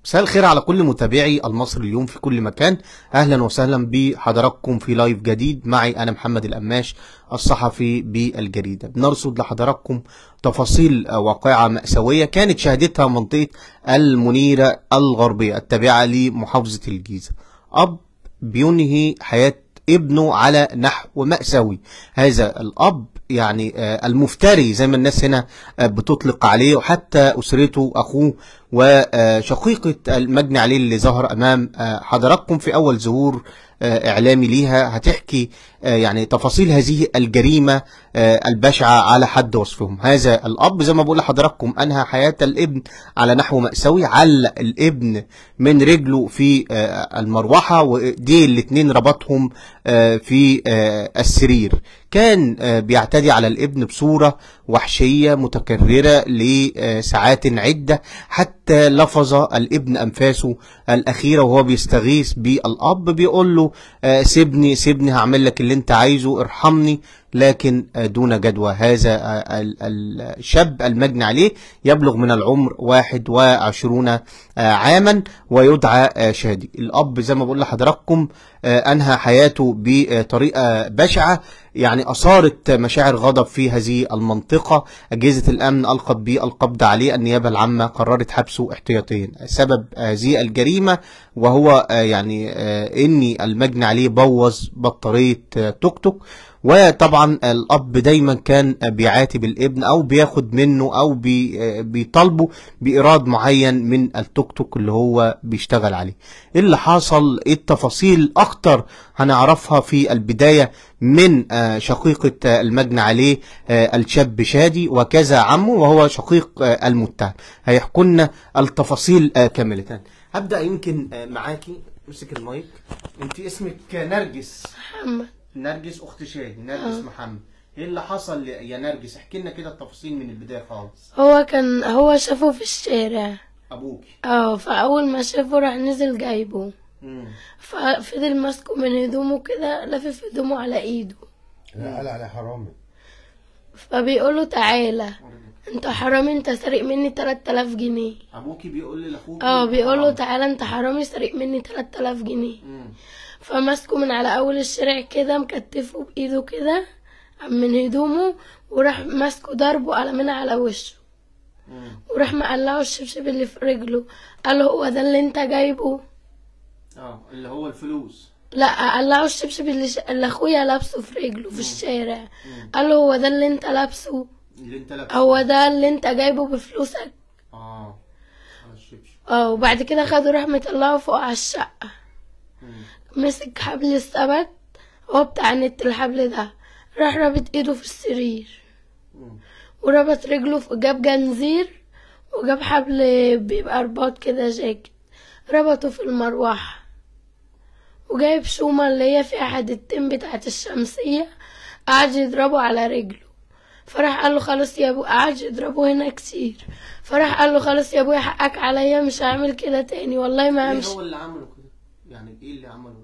مساء الخير على كل متابعي المصري اليوم في كل مكان اهلا وسهلا بحضراتكم في لايف جديد معي انا محمد القماش الصحفي بالجريدة بنرصد لحضراتكم تفاصيل واقعة مأساوية كانت شهدتها منطقة المنيرة الغربية التابعة لمحافظة الجيزة اب بينهي حياة ابنه على نحو مأساوي هذا الأب يعني آه، المفتري زي ما الناس هنا آه، بتطلق عليه وحتى أسرته أخوه وشقيقة المجني عليه اللي ظهر أمام آه، حضراتكم في أول ظهور آه، إعلامي ليها هتحكي آه، يعني تفاصيل هذه الجريمة آه، البشعة على حد وصفهم هذا الأب زي ما بقول لحضراتكم أنهى حياة الابن على نحو مأساوي علق الابن من رجله في آه، المروحة ودي الاتنين ربطهم آه، في آه، السرير كان آه، بيعتدي على الابن بصورة وحشية متكررة لساعات عدة حتى لفظ الابن أنفاسه الأخيرة وهو بيستغيث بالأب بيقول له آه، سيبني سيبني هعمل لك اللي انت عايزه ارحمني لكن آه، دون جدوى هذا آه، ال- ال- الشاب المجني عليه يبلغ من العمر واحد وعشرون آه، عاما ويدعى آه، شادي الأب زي ما بقول لحضراتكم آه، أنهى حياته بطريقة بشعة يعني أثارت مشاعر غضب في هذه المنطقة أجهزة الأمن ألقت بالقبض عليه النيابة العامة قررت حبسه احتياطيا سبب هذه الجريمة وهو آه، يعني آه، إني المجني عليه بوظ بطارية آه، توك توك وطبعا الاب دايما كان بيعاتب الابن او بياخد منه او بي بيطالبه بايراد معين من التوك توك اللي هو بيشتغل عليه ايه اللي حصل ايه التفاصيل اكتر هنعرفها في البداية من آه، شقيقة آه، المجني عليه آه، الشاب شادي وكذا عمه وهو شقيق آه، المتهم هيحكوا لنا التفاصيل آه، كاملة هبدأ يمكن آه، معاكي امسك المايك انت اسمك نرجس محمد نرجس اخت شاهد نرجس محمد ايه اللي حصل ل- يا نرجس احكي لنا كده التفاصيل من البدايه خالص هو كان هو شافه في الشارع ابوكي اه فاول ما شافه راح نزل جايبه امم ففضل ماسكه من هدومه كده لافف هدومه على ايده لا قال عليه حرامي فبيقوله تعالى انت حرامي انت سارق مني 3000 جنيه ابوكي بيقول لي لاخوك اه بيقوله تعالى انت حرامي سارق مني 3000 جنيه امم فماسكه من على اول الشارع كده مكتفه بايده كده من هدومه وراح ماسكه ضربه على من على وشه امم وراح مقلعه الشبشب اللي في رجله قال له هو ده اللي انت جايبه اه اللي هو الفلوس لا قلعه الشبشب اللي, ش... اللي اخويا لابسه في رجله في الشارع قال له هو ده اللي انت لابسه اللي انت لابسه هو ده اللي انت جايبه بفلوسك اه على الشبشب اه وبعد كده خده راح مطلعه فوق على الشقة مم. مسك حبل الثبت هو بتاع النت الحبل ده راح رابط ايده في السرير مم. وربط رجله في جاب جنزير وجاب حبل بيبقى رباط كده جاكيت ربطه في المروحة وجايب شومة اللي هي فيها حدتين بتاعت الشمسية قعد يضربه على رجله فراح قال له خلاص يا ابو قعد يضربه هنا كتير فراح قال له خلاص يا ابويا حقك عليا مش هعمل كده تاني والله ما ايه همشي هو اللي عمله كده يعني ايه اللي عمله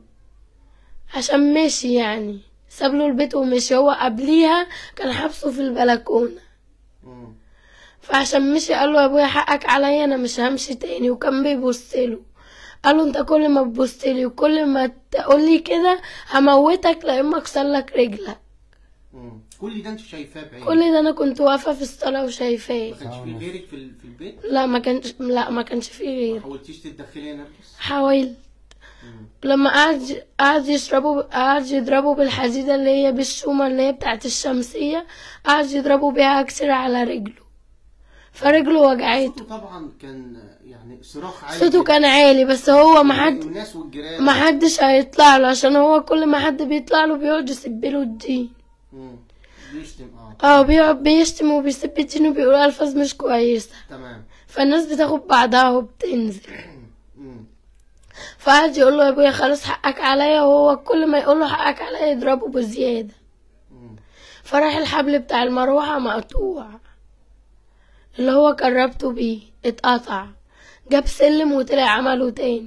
عشان مشي يعني ساب له البيت ومشي هو قبليها كان حبسه في البلكونة امم فعشان مشي قال له يا ابويا حقك عليا انا مش همشي تاني وكان بيبص له قال له انت كل ما تبص لي وكل ما تقول لي كده هموتك لا اما اكسر لك رجلك امم كل ده انت شايفاه بعينك كل ده انا كنت واقفه في الصلاه وشايفاه ما كانش في غيرك في ال- في البيت لا ما كانش لا ما كانش فيه ما غير حاولتيش تتدخلي يا نرجس حاولت مم. لما قعد قعد يشربوا قعد يضربوا بالحديدة اللي هي بالشومة اللي هي بتاعت الشمسية قعد يضربوا بيها كسر على رجله فرجله وجعته صوته طبعا كان يعني صراخ عالي صوته جدا. كان عالي بس هو ما حد الناس والجيران ما حدش هيطلع له عشان هو كل ما حد بيطلع له بيقعد يسب له الدين مم. بيشتم اه اه بيقعد بيشتم وبيسب الدين وبيقول الفاظ مش كويسة تمام فالناس بتاخد بعضها وبتنزل مم. فقعد يقول له يا ابويا خلاص حقك عليا وهو كل ما يقول له حقك عليا يضربه بزيادة مم. فراح الحبل بتاع المروحة مقطوع اللي هو كان رابطه بيه اتقطع جاب سلم وطلع عمله تاني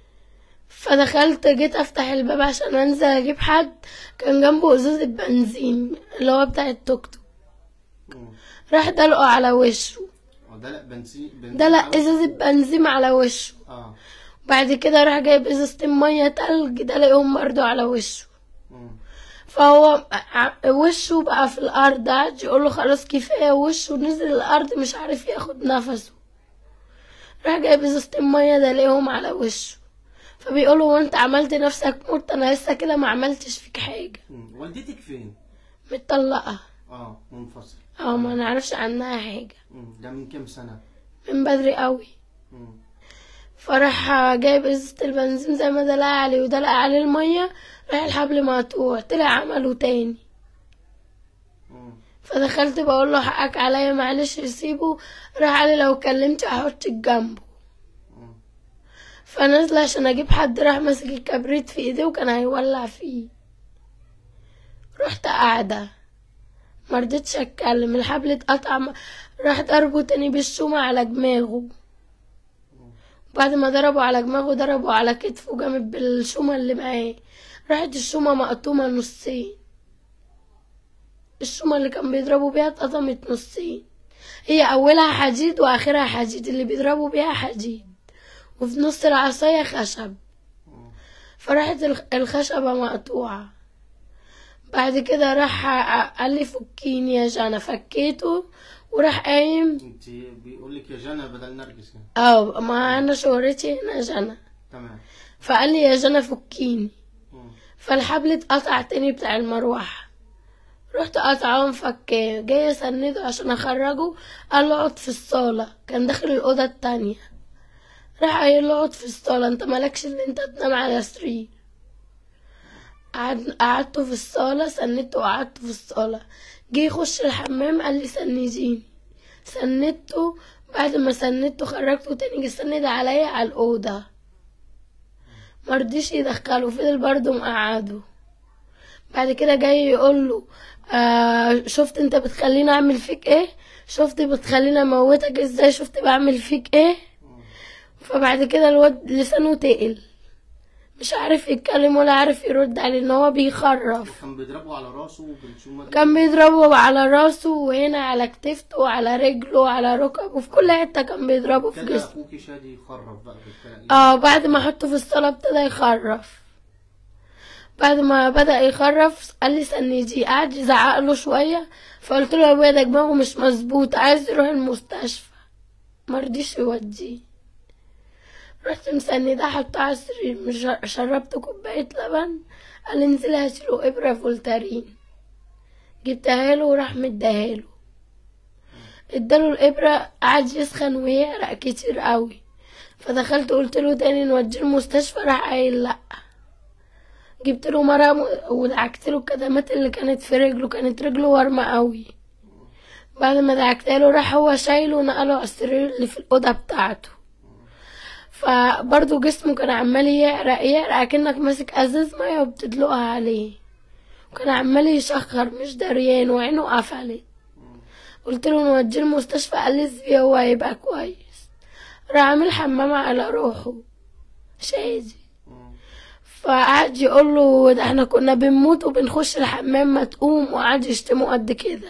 فدخلت جيت افتح الباب عشان انزل اجيب حد كان جنبه ازازة بنزين اللي هو بتاع التوك توك مم. راح دلقه على وشه اه ده لا بنزين بنزين ده لا على- ازازة بنزين على وشه اه بعد كده راح جايب ازازتين مية تلج ده لقيهم برضو على وشه مم. فهو ع- وشه بقى في الارض قعد يقول له خلاص كفايه وشه نزل الارض مش عارف ياخد نفسه راح جايب ازازتين ميه ده لقيهم على وشه فبيقول له وانت عملت نفسك موت انا لسه كده ما عملتش فيك حاجه مم. والدتك فين؟ متطلقه اه منفصل او ما نعرفش عنها حاجه مم. ده من كام سنة؟ من بدري قوي مم. فراح جايب ازازة البنزين زي ما دلق عليه ودلق عليه المية راح الحبل مقطوع طلع عمله تاني مم. فدخلت بقول له حقك عليا معلش سيبه راح قال لي لو كلمت هحطك جنبه مم. فنزل عشان اجيب حد راح ماسك الكبريت في ايديه وكان هيولع فيه رحت قاعدة مرضتش اتكلم الحبل اتقطع م- راح ضربه تاني بالشومة على دماغه بعد ما ضربه على دماغه ضربه على كتفه جامد بالشومة اللي معاه راحت الشومة مقطومة نصين الشومة اللي كان بيضربوا بيها اتقطمت نصين هي أولها حديد وآخرها حديد اللي بيضربوا بيها حديد وفي نص العصاية خشب فراحت الخ- الخشبة مقطوعة بعد كده راح ع- قال لي فكيني يا جانا فكيته وراح قايم انت بيقول لك يا جنى بدل نرجس يعني اه ما انا شهرتي هنا جانا تمام فقال لي يا جانا فكيني مم. فالحبل اتقطع تاني بتاع المروحة رحت قطعه مفكاه جاي اسنده عشان اخرجه قال له اقعد في الصالة كان داخل الأوضة التانية راح قايل له اقعد في الصالة انت مالكش ان انت تنام على سرير قعد قعدته في الصالة سندته وقعدته في الصالة جه يخش الحمام قال لي سنديني سندته بعد ما سندته خرجته تاني جه سند عليا على الأوضة مرضيش يدخله فضل برضه مقعده بعد كده جاي يقول له آه شفت انت بتخليني اعمل فيك ايه شفت بتخليني اموتك ازاي شفت بعمل فيك ايه فبعد كده الواد لسانه تقل مش عارف يتكلم ولا عارف يرد عليه ان هو بيخرف كان بيضربه على راسه بالشومة دي. كان بيضربه على راسه وهنا على كتفته وعلى رجله وعلى ركبه في كل حته كان بيضربه في كده جسمه اخوكي شادي يخرف بقى بالكلام اه بعد ما حطه في الصالة ابتدى يخرف بعد ما بدأ يخرف قال لي سنديه قعد يزعق له شوية فقلت له يا ابويا ده دماغه مش مظبوط عايز يروح المستشفى مرضيش يوديه رحت مسندة حطه على السرير مش- شربت كوباية لبن قال لي انزلي هاتيله إبرة فولتارين جبتها له وراح مديها له اداله الإبرة قعد يسخن ويعرق كتير قوي فدخلت قلت له تاني نوديه المستشفى راح قايل لا جبت له مرهم ودعكت له الكدمات اللي كانت في رجله كانت رجله ورمة قوي بعد ما دعكت له راح هو شايله ونقله على السرير اللي في الأوضة بتاعته فبرضه جسمه كان عمال يعرق يعرق كأنك ماسك ازاز ميه وبتدلقها عليه وكان عمال يشخر مش دريان وعينه قفلت قلت له نوديه المستشفى قال لي سيبيه هو هيبقى كويس راح عامل حمام على روحه شادي فقعد يقول له ده احنا كنا بنموت وبنخش الحمام ما تقوم وقعد يشتمه قد كده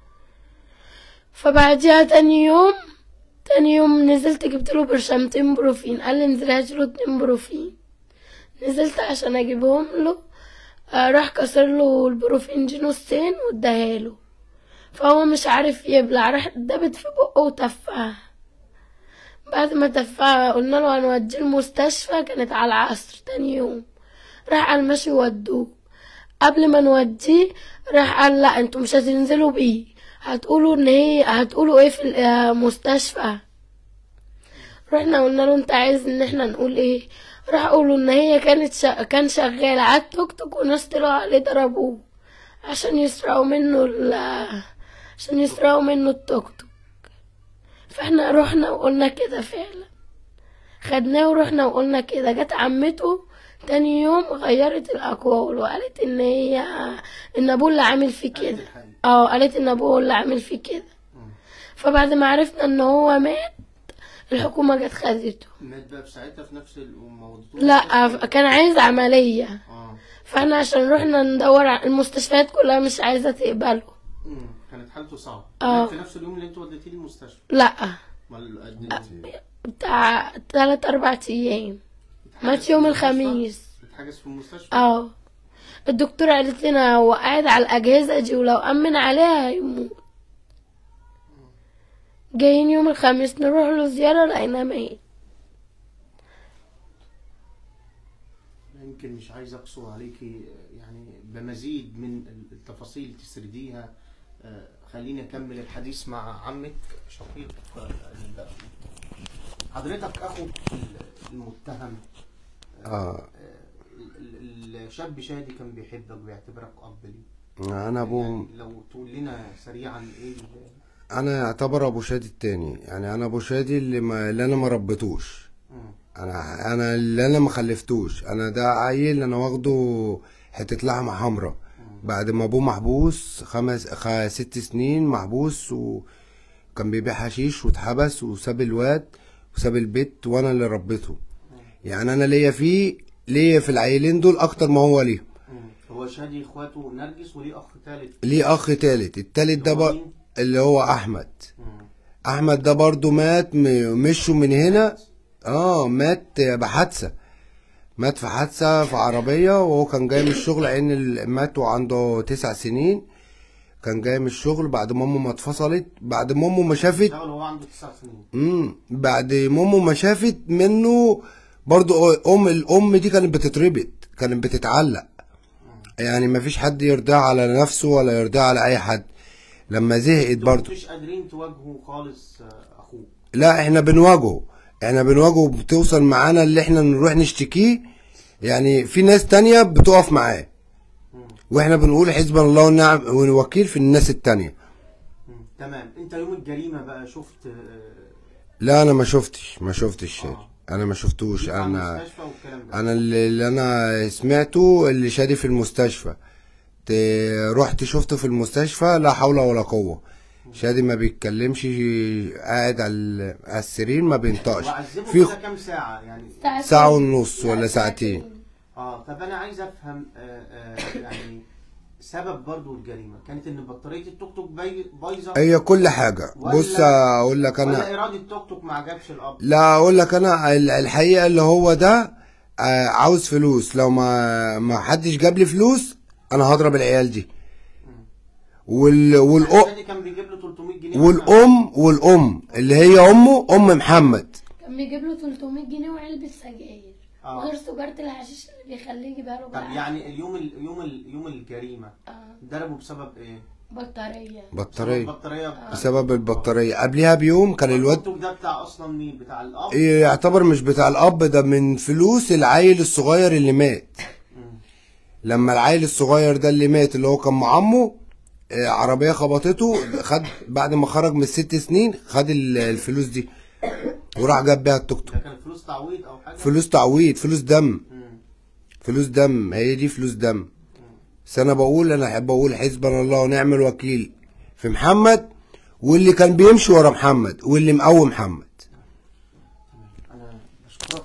فبعديها تاني يوم تاني يوم نزلت جبت له برشامتين بروفين قال لي انزل هات له اتنين بروفين نزلت عشان اجيبهم له آه، راح كسر له البروفين دي نصين واداها له فهو مش عارف يبلع راح دبت في بقه وتفها بعد ما تفها قلنا له هنوديه المستشفى كانت على العصر تاني يوم راح على المشي ودوه قبل ما نوديه راح قال لا انتوا مش هتنزلوا بيه هتقولوا ان هي هتقولوا ايه في المستشفى رحنا قلنا له انت عايز ان احنا نقول ايه راح قولوا ان هي كانت شا... كان شغال على التوك توك وناس طلعوا عليه ضربوه عشان يسرقوا منه ال... عشان يسرقوا منه التوك توك فاحنا رحنا وقلنا كده فعلا خدناه ورحنا وقلنا كده جت عمته تاني يوم غيرت الاقوال وقالت ان هي ان ابوه اللي عامل فيه كده اه قالت ان ابوه اللي عامل فيه كده فبعد ما عرفنا ان هو مات الحكومة جت خدته مات بقى في ساعتها في نفس الموضوع لا كان عايز عملية اه فاحنا عشان رحنا ندور على المستشفيات كلها مش عايزة تقبله مم. كانت حالته صعبة آه. مات في نفس اليوم اللي انت وديتيه المستشفى لا بتاع تلات أربع أيام مات يوم الخميس اتحجز في المستشفى اه الدكتور قالت لنا هو قاعد على الأجهزة دي ولو أمن عليها هيموت جايين يوم الخميس نروح له زيارة لقيناه ميت يمكن مش عايز اقصر عليكي آه، يعني بمزيد من التفاصيل تسرديها آه، خليني اكمل الحديث مع عمك شقيق آه، ال- حضرتك اخو المتهم اه ال- ال- الشاب شادي كان بيحبك ويعتبرك اب ليه انا ابو يعني لو تقول لنا سريعا ايه ال- انا اعتبر ابو شادي التاني يعني انا ابو شادي اللي, ما اللي انا ما ربيتوش مم. انا انا اللي انا ما خلفتوش انا ده عيل انا واخده حته لحمه حمراء بعد ما ابوه محبوس خمس خ... ست سنين محبوس وكان بيبيع حشيش واتحبس وساب الواد وساب البيت وانا اللي ربيته يعني انا ليا فيه ليا في العيلين دول اكتر ما هو ليهم مم. هو شادي اخواته نرجس وليه اخ ثالث ليه اخ تالت التالت ده هو بقى مين؟ اللي هو احمد مم. احمد ده برضو مات م- مشوا من هنا اه مات بحادثه مات في حادثه في عربيه وهو كان جاي من الشغل لان ال- مات وعنده تسع سنين كان جاي من الشغل بعد ما امه ما اتفصلت بعد ما امه ما شافت اشتغل وهو عنده تسع سنين امم بعد ما امه ما شافت منه برضو ام الام دي كانت بتتربط كانت بتتعلق يعني ما فيش حد يرضاها على نفسه ولا يرضاها على اي حد لما زهقت برضو مش قادرين تواجهوا خالص آه، اخوه لا احنا بنواجهه احنا بنواجهه بتوصل معانا اللي احنا نروح نشتكيه يعني في ناس تانية بتقف معاه واحنا بنقول حسبنا الله ونعم ونوكيل في الناس التانية مم. تمام انت يوم الجريمه بقى شفت آه، لا انا ما شفتش ما شفتش شادي آه. انا ما شفتوش جيت على انا المستشفى والكلام ده انا اللي اللي انا سمعته اللي شادي في المستشفى ت- رحت شفته في المستشفى لا حول ولا قوة شادي ما بيتكلمش قاعد على ال- على السرير ما بينطقش وعذبه في كده كام ساعه يعني ساعة ونص ولا ساعتين اه طب انا عايز افهم آه آه يعني سبب برضو الجريمه كانت ان بطاريه التوك توك باي- بايظه هي كل حاجة ولا- بص اقول لك ولا انا اراده التوك توك ما عجبش الاب لا اقول لك انا ال- الحقيقة اللي هو ده آه، عاوز فلوس لو ما ما حدش جاب لي فلوس انا هضرب العيال دي وال والأم شادي كان بيجيب له 300 جنيه والام والام اللي هي امه ام محمد كان بيجيب له 300 جنيه وعلبة سجاير آه. غير سجارة الحشيش اللي بيخليه يجيبها له طب بالعافية. يعني اليوم ال- يوم ال- يوم الجريمه اه ضربوا بسبب ايه؟ بطارية بسبب بطارية البطاريه بسبب البطارية قبلها بيوم كان الواد التوك توك ده بتاع اصلا مين؟ بتاع الاب؟ يعتبر مش بتاع الاب ده من فلوس العيل الصغير اللي مات مم. لما العيل الصغير ده اللي مات اللي هو كان مع عمه آه، عربية خبطته خد بعد ما خرج من الست سنين خد ال- الفلوس دي وراح جاب بيها التوك توك ده كان فلوس تعويض او حاجه؟ فلوس تعويض فلوس دم مم. فلوس دم هي دي فلوس دم بس انا بقول انا احب اقول حسبنا الله ونعم الوكيل في محمد واللي كان بيمشي ورا محمد واللي مقوم محمد انا بشكرك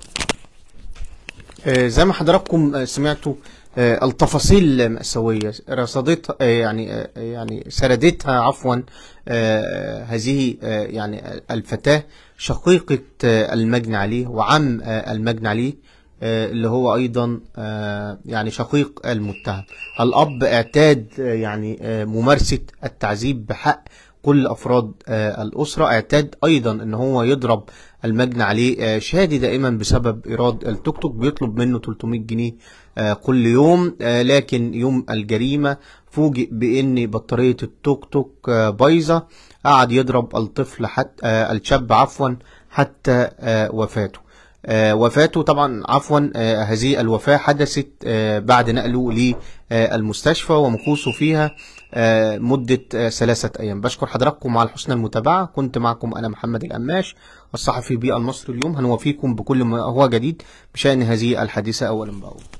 آه، زي ما حضراتكم آه، سمعتوا آه، التفاصيل مأساوية رصدتها آه، يعني آه، يعني سردتها عفوا آه، هذه آه، يعني الفتاة شقيقة آه، المجني عليه وعم آه، المجني عليه آه، اللي هو أيضا آه، يعني شقيق المتهم الأب اعتاد آه، يعني آه، ممارسة التعذيب بحق كل افراد آه، الاسره اعتاد ايضا ان هو يضرب المجني عليه آه، شادي دائما بسبب ايراد التوك توك بيطلب منه 300 جنيه آه، كل يوم آه، لكن يوم الجريمه فوجئ بان بطاريه التوك توك آه، بايظه قعد يضرب الطفل حتى الشاب عفوا حتى آه، وفاته آه، وفاته طبعا عفوا آه، هذه الوفاة حدثت آه، بعد نقله للمستشفى ومكوسه فيها آه، مدة آه، ثلاثة أيام بشكر حضراتكم على حسن المتابعة كنت معكم أنا محمد الأماش الصحفي بالمصري اليوم هنوفيكم بكل ما هو جديد بشأن هذه الحادثة أولا بأول